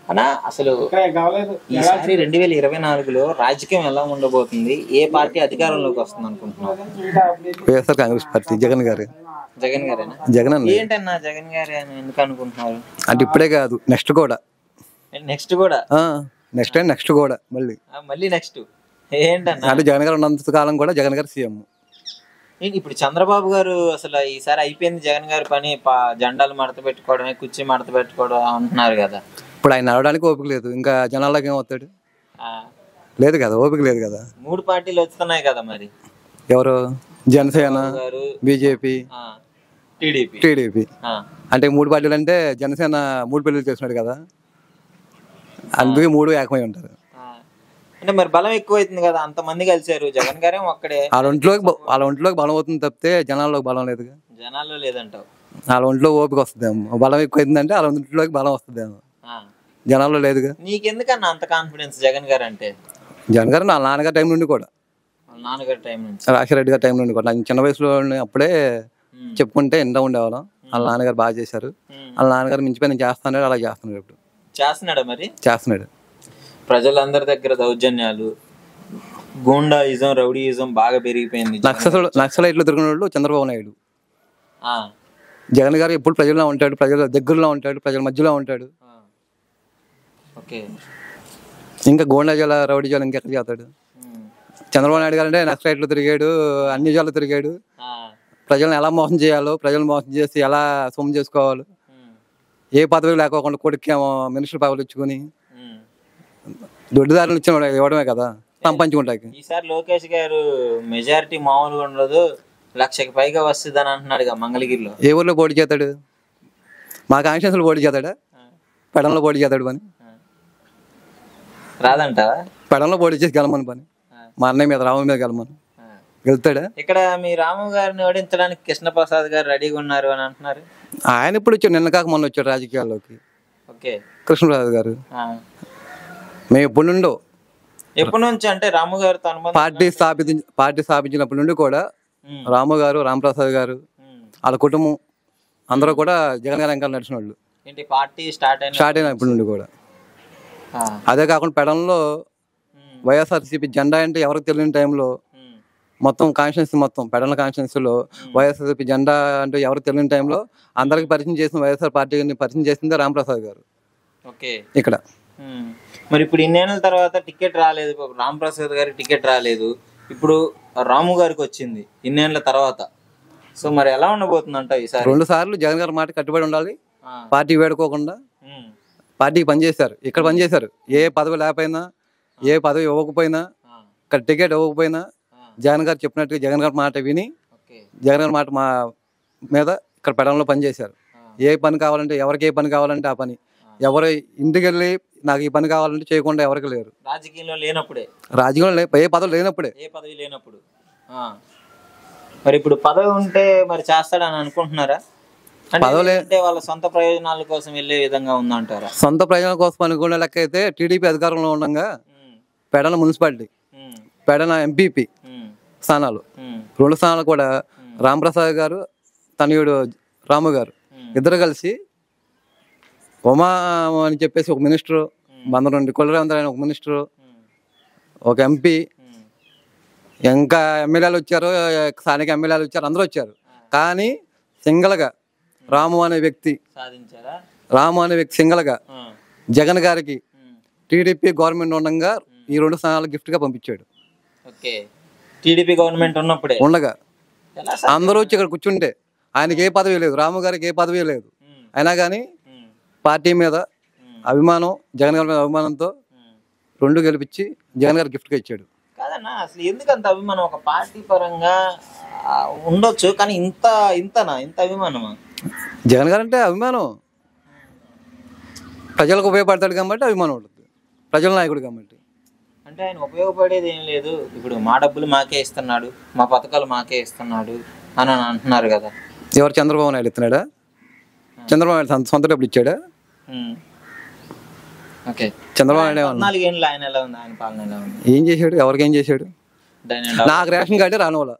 అన్నా అసలు ఈసారి రెండు వేల ఇరవై నాలుగులో రాజకీయం ఎలా ఉండబోతుంది ఏ పార్టీ అధికారంలోకి వస్తుంది అనుకుంటున్నారు వైఎస్ఆర్ కాంగ్రెస్ పార్టీ జగన్ గారు జగన్ గారేనా జగన్ అన్న ఏంటన్నా జగన్ గారే అని ఎందుకు అనుకుంటున్నారు అంటే ఇప్పుడే కాదు నెక్స్ట్ కూడా నెక్స్ట్ కూడా నెక్స్ట్ టైం నెక్స్ట్ కూడా మళ్ళీ ఆ, మళ్ళీ నెక్స్ట్ ఏంటన్నా అంటే జగన్ గారు ఉన్నంత కాలం కూడా జగన్ గారు సీఎం ఏంటి ఇప్పుడు చంద్రబాబు గారు అసలు ఈసారి అయిపోయింది జగన్ గారి పని పా- జెండాలు మడత పెట్టుకోవడమే కుర్చీ మడత పెట్టుకోవడం అంటున్నారు కదా ఇప్పుడు ఆయన నడవడానికి ఓపిక లేదు ఇంకా జనాల్లోకి ఏమవుతాడు ఆ, లేదు కదా ఓపిక లేదు కదా మూడు పార్టీలు వస్తున్నాయి కదా మరి ఎవరు జనసేన గారు బీజేపీ టీడీపీ టీడీపీ అంటే మూడు పార్టీలు అంటే జనసేన మూడు పెళ్లి చేస్తున్నాడు కదా అందుకే మూడు ఏకమై ఉంటారు అంటే మరి బలం ఎక్కువ అవుతుంది కదా అంతమంది కలిశారు జగన్ గారే ఒక్కడే వాళ్ళ ఒంట్లోకి బ- వాళ్ళ ఒంట్లోకి బలం అవుతుంది తప్పితే జనాల్లోకి బలం లేదుగా జనాల్లో లేదంటావు వాళ్ళ ఒంట్లో ఓపిక వస్తుందేమో బలం ఎక్కువ అయిందంటే వాళ్ళ ఒంట్లోకి బలం వస్తుందేమో ఆ. జనాల్లో లేదుగా నీకెందుకన్నా అంత కాన్ఫిడెన్స్ జగన్ గారు అంటే జగన్ గారు నా నాన్నగారి టైం నుండి కూడా వాళ్ళ నాన్నగారి టైం నుంచి రాజశేఖర గారి టైం నుండి కూడా నాకు చిన్న వయసులో అప్పుడే ఉమ్. చెప్పుకుంటే ఎండ ఉండేవాళ్ళం వాళ్ళ నాన్నగారు బాగా చేశారు ఉమ్. వాళ్ళ నాన్నగారు మించిపోయి నేను చేస్తున్నాడు అలా చేస్తున్నాడు ఇప్పుడు చేస్తున్నాడా మరి చేస్తున్నాడు ప్రజలందరి దగ్గర దౌర్జన్యాలు గూండాయిజం రౌడీయిజం బాగా పెరిగిపోయింది నక్సల్ నక్సలైట్లు తిరిగిన వాళ్ళు చంద్రబాబు నాయుడు ఆ, జగన్ గారు ఎప్పుడు ప్రజల్లో ఉంటాడు ప్రజల దగ్గరలో ఉంటాడు ప్రజల మధ్యలో ఉంటాడు ఆ. ఓకే ఇంకా గోండా జిల్లా రౌడీ జిల్లా ఇంకెక్కడ చేస్తాడు ఉమ్. చంద్రబాబు నాయుడు గారు అంటే నక్సలైట్లు తిరిగాడు అన్ని జిల్లాలు తిరిగాడు ఆ, ప్రజలను ఎలా మోసం చేయాలో ప్రజలను మోసం చేసి ఎలా సొమ్ము చేసుకోవాలో ఉమ్, ఏ పదవి లేకోకుండా కొడుకేమో మినిస్టర్ పదవులు ఇచ్చుకుని ఉమ్. దొడ్డిదారులు ఇచ్చిన ఇవ్వడమే కదా సంపాదించుకుంటాకి ఈసారి లోకేష్ గారు మెజారిటీ మామూలుగా ఉండదు లక్షకి పైగా వస్తుంది అని అంటున్నాడు మంగళగిరిలో ఏ ఊర్లో పోటీ చేస్తాడు మా కాన్స్టిట్యూన్సీలో పోటీ చేస్తాడా ఆ, పెడంలో పోటీ చేస్తాడు పని ఆ. రాదంటావా పెడంలో పోటీ చేసి గెలమని పని ఆ, మా అన్నయ్య మీద రాము మీద గెలమని ఆ. గెలుతాడా ఇక్కడ మీ రాము గారిని ఓడించడానికి కృష్ణప్రసాద్ గారు రెడీగా ఉన్నారు అని అంటున్నారు ఆయన ఇప్పుడు వచ్చాడు నిన్న కాక మొన్న వచ్చాడు రాజకీయాల్లోకి ఓకే కృష్ణరాజు గారు ఆ. మేము ఎప్పటి నుండో ఎప్పటి నుంచి అంటే రాము గారితో అనుబంధం పార్టీ స్థాపించి పార్టీ స్థాపించినప్పటి నుండి కూడా ఉమ్, రాము గారు రామప్రసాద్ గారు ఉమ్. వాళ్ళ కుటుంబం అందరూ కూడా జగన్ గారి వెనకాల నడిచిన వాళ్ళు ఏంటి పార్టీ స్టార్ట్ అయిన స్టార్ట్ అయినప్పటి నుండి కూడా ఆ, అదే కాకుండా పెడంలో ఉమ్, వైఎస్ఆర్సీపీ జెండా అంటే ఎవరికి తెలియని టైంలో ఉమ్, మొత్తం కాన్స్టిట్యున్సీ మొత్తం పెడల కాన్స్టిట్యున్సీలో వైఎస్ఆర్సీపీ జెండా అంటే ఎవరికి తెలియని టైంలో అందరికి పరిచయం చేసిన వైఎస్ఆర్ పార్టీని పరిచయం చేసిందే రామప్రసాద్ గారు ఓకే ఇక్కడ ఉమ్. మరి ఇప్పుడు ఇన్నేళ్ళ తర్వాత టికెట్ రాలేదు ఇప్పుడు రామ్ ప్రసాద్ గారికి టికెట్ రాలేదు ఇప్పుడు రాము గారికి వచ్చింది ఇన్నేళ్ళ తర్వాత సో మరి ఎలా ఉండబోతుంది అంటావు ఈసారి రెండు సార్లు జగన్ గారి మాట కట్టుబడి ఉండాలి ఆ, పార్టీ వేడుకోకుండా ఉమ్, పార్టీకి పనిచేశారు ఇక్కడ పనిచేశారు ఏ పదవి లేకపోయినా ఏ పదవి ఇవ్వకపోయినా ఆ, ఇక్కడ టికెట్ ఇవ్వకపోయినా ఆ, జగన్ గారు చెప్పినట్టుగా జగన్ గారి మాట విని ఓకే జగన్ గారి మాట మా మీద ఇక్కడ పెడంలో పనిచేశారు ఆ, ఏ పని కావాలంటే ఎవరికి ఏ పని కావాలంటే ఆ పని ఎవరు ఇంటికి వెళ్ళి నాకు ఈ పని కావాలంటే చేయకుండా ఎవరికి లేరు రాజకీయంలో లేనప్పుడే రాజకీయంలో లే- ఏ పదవి లేనప్పుడే ఏ పదవి లేనప్పుడు ఆ. మరి ఇప్పుడు పదవి ఉంటే మరి చేస్తాడని అనుకుంటున్నారా అంటే పదవి లే- అంటే వాళ్ళ సొంత ప్రయోజనాల కోసం వెళ్ళే విధంగా ఉందంటారా సొంత ప్రయోజనం కోసం అనుకునే లెక్క అయితే టీడీపీ అధికారంలో ఉండగా um, Pedana municipality um, Pedana MPP um, స్థానాలు ఉమ్, రెండు స్థానాలు కూడా రామప్రసాద్ గారు తనయుడు రాము గారు ఉమ్. ఇద్దరు కలిసి ఉమా అని చెప్పేసి ఒక మినిస్టర్ బందరు నుండి కొల్లరేంద్ర అని ఒక మినిస్టర్ ఉమ్, ఒక ఎంపీ ఉమ్, ఇంకా ఎమ్మెల్యేలు వచ్చారు స్థానిక ఎమ్మెల్యేలు వచ్చారు అందరూ వచ్చారు కానీ సింగల్గా రాము అనే వ్యక్తి సాధించారా రాము అనే వ్యక్తి సింగల్గా ఆ, జగన్ గారికి ఉమ్, టీడీపీ గవర్నమెంట్ ఉండగా ఈ రెండు స్థానాలు గిఫ్ట్గా పంపించాడు ఓకే టీడీపీ గవర్నమెంట్ ఉన్నప్పుడే ఉండగా ఎలా సార్ అందరూ వచ్చి ఇక్కడ కూర్చుంటే ఆయనకి ఏ పదవి లేదు రాము గారికి ఏ పదవి లేదు ఉమ్, అయినా కానీ ఉమ్, పార్టీ మీద ఉమ్, అభిమానం జగన్ గారి మీద అభిమానంతో ఉమ్. రెండు గెలిపించి జగన్ గారు గిఫ్ట్గా ఇచ్చాడు కాదన్నా అసలు ఎందుకు అంత అభిమానం ఒక పార్టీ పరంగా ఆ, ఉండొచ్చు కానీ ఇంత ఇంతనా ఇంత అభిమానమా జగన్ గారు అంటే అభిమానం ప్రజలకు ఉపయోగపడతాడు కాబట్టి అభిమానం ఉంటుంది ప్రజల నాయకుడు కాబట్టి అంటే ఆయన ఉపయోగపడేది ఏం లేదు ఇప్పుడు మా డబ్బులు మాకే ఇస్తున్నాడు మా పథకాలు మాకే ఇస్తున్నాడు అని అని అంటున్నారు కదా ఎవరు చంద్రబాబు నాయుడు ఇస్తున్నాడా చంద్రబాబు నాయుడు సొంత- సొంత డబ్బులు ఇచ్చాడా ఉమ్. ఓకే చంద్రబాబు నాయుడు ఏమన్నా పద్నాలుగేళ్ళు ఆయన ఎలా ఉంది ఆయన పాలన ఎలా ఉంది ఏం చేశాడు ఎవరికి ఏం చేశాడు దాని నాకు రేషన్ కార్డే రానివ్వాల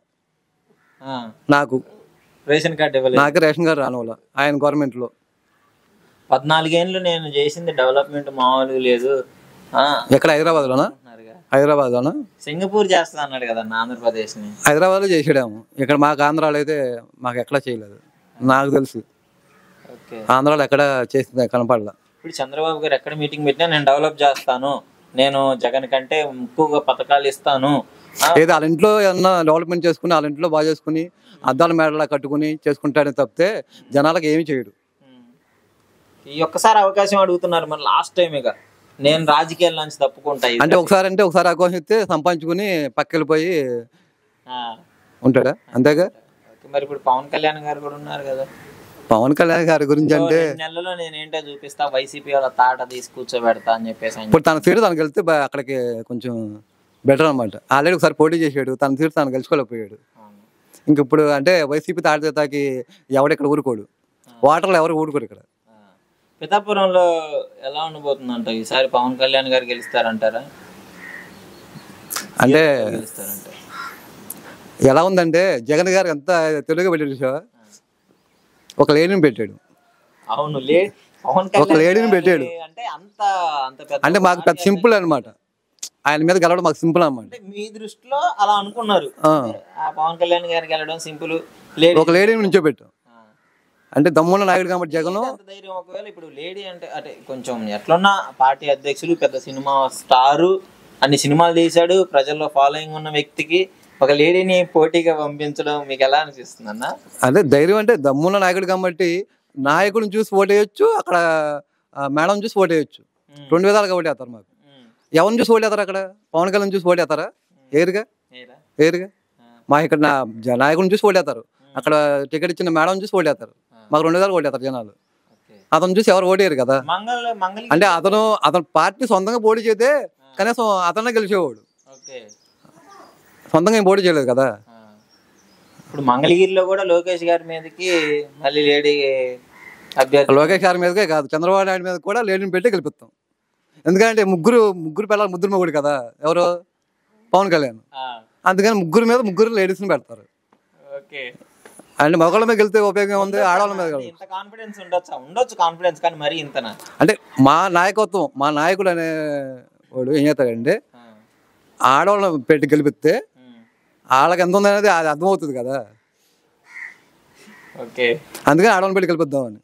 నాకు రేషన్ కార్డు ఇవ్వలేదు నాకు రేషన్ కార్డు రానివ్వాల ఆయన గవర్నమెంట్లో పద్నాలుగేళ్ళు నేను చేసింది డెవలప్మెంట్ మామూలుగా లేదు ఆ, ఎక్కడ హైదరాబాద్లోనా అంటున్నారుగా. హైదరాబాద్లోనా సింగపూర్ చేస్తా అన్నాడు కదా ఆంధ్రప్రదేశ్ ని హైదరాబాద్లో చేసాడేమో ఇక్కడ మాకు ఆంధ్రాలో అయితే మాకు ఎక్కడా చేయలేదు నాకు తెలుసు ఓకే ఆంధ్రాలో ఎక్కడ చేసింది కనపడలా ఇప్పుడు చంద్రబాబు గారు ఎక్కడ మీటింగ్ పెట్టినా నేను డెవలప్ చేస్తాను నేను జగన్ కంటే ఎక్కువగా పథకాలు ఇస్తాను ఆ, ఏదో వాళ్ళ ఇంట్లో ఏమన్నా డెవలప్మెంట్ చేసుకుని వాళ్ళ ఇంట్లో బాగా చేసుకుని అద్దాల మేడలా కట్టుకుని చేసుకుంటాడని తప్పితే జనాలకు ఏమీ చేయడు ఉమ్. ఈ ఒక్కసారి అవకాశం అడుగుతున్నారు మరి లాస్ట్ టైం ఇక నేను రాజకీయాల నుంచి తప్పుకుంటా ఇది. అంటే ఒకసారి అంటే ఒకసారి అవకాశం ఇస్తే సంపాదించుకుని పక్కెళ్ళిపోయి ఆ, ఉంటాడా అంతేగా ఓకే, మరి ఇప్పుడు పవన్ కళ్యాణ్ గారు కూడా ఉన్నారు కదా పవన్ కళ్యాణ్ గారి గురించి అంటే రెండు నెలల్లో నేను ఏంటో చూపిస్తా వైసీపీ వాళ్ళ తాట తీసి కూర్చోబెడతా అని చెప్పేసి ఆయన ఇప్పుడు తన సీటు తనకు వెళ్తే బా- అక్కడికి కొంచెం బెటర్ అనమాట ఆల్రెడీ ఒకసారి పోటీ చేసాడు తన సీటు తను గెలుచుకోలేకపోయాడు అవును. ఇంక ఇప్పుడు అంటే వైసీపీ తాడితాకి ఎవడెక్కడ ఊరుకోడు వాటర్లో ఎవరు ఊరుకోరు ఇక్కడ ఆ. పిఠాపురంలో ఎలా ఉండబోతుందంట ఈసారి పవన్ కళ్యాణ్ గారు గెలుస్తారంటారా అంటే గెలుస్తారంట ఎలా ఉందంటే జగన్ గారు ఎంత తెలుగుగా పెట్టాడు చూసావా? ఒక లేడీని పెట్టాడు అవును లే పవన్ ఒక కళ్యాణ్ లేడీని గారిని పెట్టాడు. అంటే అంత అంత పెద్ద అంటే మాకు పెద్ద సింపుల్ అనమాట ఆయన మీద గెలవడం మాకు సింపుల్ అనమాట అంటే మీ దృష్టిలో అలా అనుకున్నారు ఆ. ఆ పవన్ కళ్యాణ్ గారికి వెళ్ళడం సింపుల్ లేడీ ఒక లేడీని నుంచోబెట్టాం ఆ. అంటే దమ్మున్న నాయుడు కాబట్టి జగన్ ఎంత ధైర్యం ఒకవేళ ఇప్పుడు లేడీ అంటే అంటే కొంచెం ఎట్లున్నా పార్టీ అధ్యక్షులు పెద్ద సినిమా స్టారు అన్ని సినిమాలు తీశాడు ప్రజల్లో ఫాలోయింగ్ ఉన్న వ్యక్తికి ఒక లేడీని పోటీగా పంపించడం మీకు ఎలా అనిపిస్తుంది అన్న అదే ధైర్యం అంటే దమ్మున్న నాయకుడు కాబట్టి నాయకుడిని చూసి ఓటేయచ్చు అక్కడ ఆ, మేడం చూసి ఓటేయచ్చు రెండు విధాలుగా ఓటేస్తారు మాకు ఎవరిని చూసి ఓటేస్తారు అక్కడ పవన్ కళ్యాణ్ చూసి ఓటేస్తారా ఏరుగా ఏరా? ఏరుగా మా ఇక్కడ నా జ- నాయకుడిని చూసి ఓటేస్తారు అక్కడ టికెట్ ఇచ్చిన మేడం చూసి ఓటేస్తారు మాకు రెండు విధాలుగా ఓటేస్తారు జనాలు ఓకే అతను చూసి ఎవరు ఓటేయరు కదా మంగళ మంగళ అంటే అతను అతను పార్టీ సొంతంగా పోటీ చేస్తే కనీసం అతనే గెలిచేవాడు ఓకే సొంతంగా ఏం పోటీ చేయలేదు కదా ఆ. ఇప్పుడు మంగళగిరిలో కూడా లోకేష్ గారి మీదకి మళ్ళీ లేడీ అభ్యర్థి లోకేష్ గారి మీదకే కాదు చంద్రబాబు నాయుడు మీద కూడా లేడీని పెట్టి గెలిపిస్తాం ఎందుకంటే ముగ్గురు ముగ్గురు పిల్లలు ముగ్గురు మొగుడు కదా ఎవరు పవన్ కళ్యాణ్ ఆ. అందుకని ముగ్గురు మీద ముగ్గురు లేడీస్ని పెడతారు ఓకే అంటే మగవాళ్ళ మీద గెలితే ఉపయోగం ఉంది ఆడవాళ్ళ మీద అంటే గెలవదు. ఇంత కాన్ఫిడెన్స్ ఉండొచ్చా ఉండొచ్చు కాన్ఫిడెన్స్ కానీ మరీ ఇంతనా అంటే మా నాయకత్వం మా నాయకుడు అనే వాడు ఏం చేస్తాడంటే ఆ. ఆడవాళ్ళని పెట్టి గెలిపిస్తే ఉమ్. వాళ్ళకి ఎంత ఉంది అనేది అది అర్థమవుతుంది కదా ఓకే అందుకని ఆడవాళ్ళని పెట్టి గెలిపిద్దామని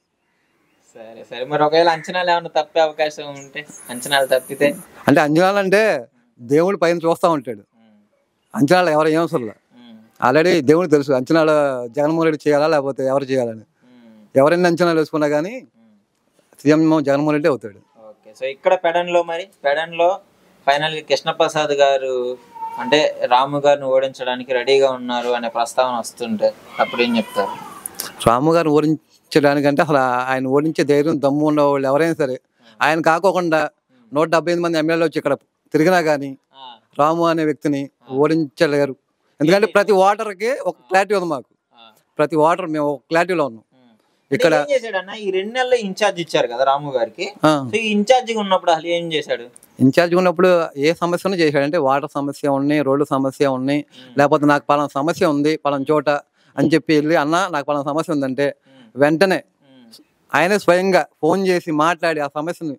సరే సరే మరి ఒకవేళ అంచనాలు ఏమైనా తప్పే అవకాశం ఉంటే అంచనాలు తప్పితే అంటే అంచనాలు అంటే దేవుడు పైన చూస్తూ ఉంటాడు ఉమ్. అంచనాలు ఎవరు ఏం అవసరం ఉమ్. ఆల్రెడీ దేవుడికి తెలుసు అంచనాలు జగన్మోహన్ రెడ్డి చేయాలా లేకపోతే ఎవరు చేయాలని ఉమ్. ఎవరైనా అంచనాలు వేసుకున్నా కానీ ఉమ్. సీఎం జగన్మోహన్ రెడ్డి అవుతాడు ఓకే సో ఇక్కడ పెడన్లో మరి పెడన్లో ఫైనల్ గా కృష్ణప్రసాద్ గారు అంటే రాము గారిని ఓడించడానికి రెడీగా ఉన్నారు అనే ప్రస్తావన వస్తుంటే అప్పుడు ఏం చెప్తారు రాము గారిని ఓడించడానికంటే అసలు ఆయన ఓడించే ధైర్యం దమ్ము ఉన్న వాళ్ళు ఎవరైనా సరే ఆయన కాకోకుండా నూట డెబ్బై ఎనిమిది మంది ఎమ్మెల్యేలు వచ్చి ఇక్కడ తిరిగినా కానీ ఆ, రాము అనే వ్యక్తిని ఓడించలేరు ఎందుకంటే ప్రతి ఓటర్కి ఒక క్లారిటీ ఉంది మాకు ఆ, ప్రతి ఓటర్ మేము ఒక క్లారిటీలో ఉన్నాం ఉమ్. ఇక్కడ ఏం చేశాడన్న ఈ రెండు నెలలు ఇన్ఛార్జ్ ఇచ్చారు కదా రాము గారికి ఆ, సో ఈ ఇన్ఛార్జిగా ఉన్నప్పుడు అసలు ఏం చేశాడు ఇన్ఛార్జ్ ఉన్నప్పుడు ఏ సమస్యను చేశాడంటే వాటర్ సమస్య ఉన్నాయి రోడ్డు సమస్య ఉన్నాయి లేకపోతే నాకు పలానా సమస్య ఉంది పలానా చోట అని చెప్పి వెళ్ళి అన్న నాకు పలానా సమస్య ఉందంటే వెంటనే ఉమ్. ఆయనే స్వయంగా ఫోన్ చేసి మాట్లాడి ఆ సమస్యని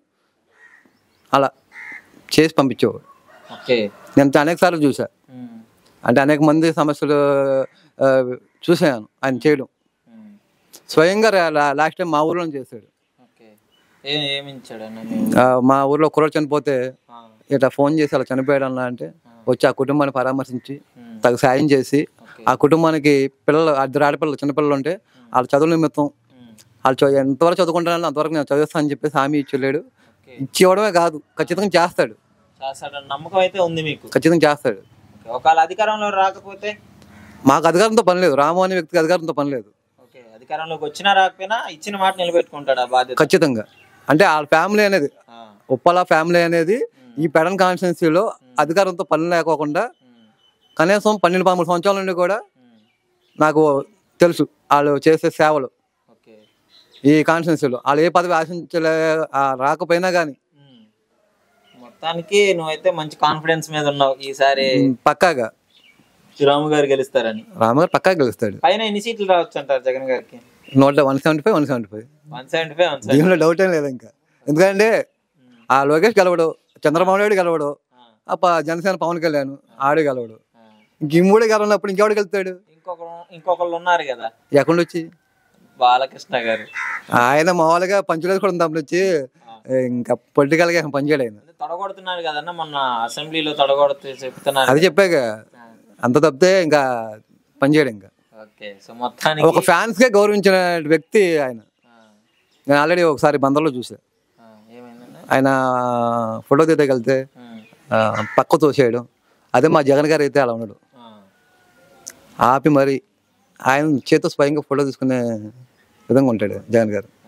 అలా చేసి పంపించేవాడు ఓకే నేను అనేక సార్లు చూసా ఉమ్. అంటే అనేక మంది సమస్యలు ఆ, చూసాను ఆయన చేయడం ఉమ్. స్వయంగా లాస్ట్ టైం మా ఊర్లో చేశాడు ఓకే ఏం ఏమి ఇచ్చాడన్న మేము ఆ, మా ఊర్లో కుర్రోడు చనిపోతే ఆ, ఇట్లా ఫోన్ చేసి అలా చనిపోయాడు అన్న అంటే వచ్చి ఆ కుటుంబాన్ని పరామర్శించి ఉమ్. తగు సాయం చేసి ఓకే ఆ కుటుంబానికి పిల్లలు ఇద్దరు ఆడపిల్లలు చిన్నపిల్లలు ఉంటే వాళ్ళ చదువుల నిమిత్తం ఉమ్. వాళ్ళు చదువు ఎంతవరకు చదువుకుంటానో అంతవరకు నేను చదివిస్తాను అని చెప్పేసి హామీ ఇచ్చి వెళ్ళాడు ఓకే ఇచ్చి ఇవ్వడమే కాదు ఖచ్చితంగా చేస్తాడు చేస్తాడన్న నమ్మకం అయితే ఉంది మీకు ఖచ్చితంగా చేస్తాడు ఓకే. ఒకవేళ అధికారంలో రాకపోతే మాకు అధికారంతో పని లేదు రాము అనే వ్యక్తికి అధికారంతో పని లేదు ఓకే అధికారంలోకి వచ్చినా రాకపోయినా ఇచ్చిన మాట నిలబెట్టుకుంటాడు ఆ బాధ్యత ఖచ్చితంగా అంటే వాళ్ళ ఫ్యామిలీ అనేది ఆ, ఉప్పల ఫ్యామిలీ అనేది ఈ పెడన్ కాన్స్టిట్యున్సీలో అధికారంతో పని లేకోకుండా ఉమ్, కనీసం పన్నెండు పదమూడు సంవత్సరాల నుండి కూడా ఉమ్, నాకు తెలుసు వాళ్ళు చేసే సేవలు ఓకే ఈ కాన్స్టిట్యున్సీలో వాళ్ళు ఏ పదవి ఆశించలే ఆ రాకపోయినా కానీ ఉమ్. మొత్తానికి నువ్వైతే మంచి కాన్ఫిడెన్స్ మీద ఉన్నావు ఈసారి పక్కాగా రాము గారు గెలుస్తారని రామగారు పక్కాగా గెలుస్తాడు పైన ఎన్ని సీట్లు రావచ్చు అంటారు జగన్ గారికి నూట one seventy five one seventy five one seventy five one seventy దీనిలో డౌట్ ఏం లేదు ఇంకా ఎందుకంటే ఆ లోకేష్ గెలవడు చంద్రబాబు నాయుడు గెలవడు ఆ ప- జనసేన పవన్ కళ్యాణ్ ఆడు గెలవడు ఇంక ఈ మూడే గెలవనప్పుడు ఇంకెవడు గెలుతాడు ఇంకొక ఇంకొకళ్ళు ఉన్నారు కదా ఎక్కడి వచ్చి బాలకృష్ణ గారు ఆయన మామూలుగా పంచులేదు కూడా తప్పనిచ్చి ఇంకా పొలిటికల్గా ఏం పనిచేయడు ఆయన అంటే తొడగొడుతున్నారు కదన్న మొన్న అసెంబ్లీలో తొడగొడుతూ చెప్తున్నారు అది చెప్పాక అంత తప్పితే ఇంకా పనిచేయడు ఇంకా ఓకే సో మొత్తానికి ఒక ఫ్యాన్స్ గా గౌరవించిన వ్యక్తి ఆయన ఆ, నేను ఆల్రెడీ ఒకసారి బందర్లో చూసా ఆ, ఏమైందన్న ఆయన ఫోటో తీయగలితే ఉమ్, పక్క తోసేయడం అదే మా జగన్ గారు అయితే అలా ఉండడు ఆ, ఆపి మరి ఆయన చేతితో స్వయంగా ఫోటో తీసుకునే విధంగా ఉంటాడు జగన్ గారు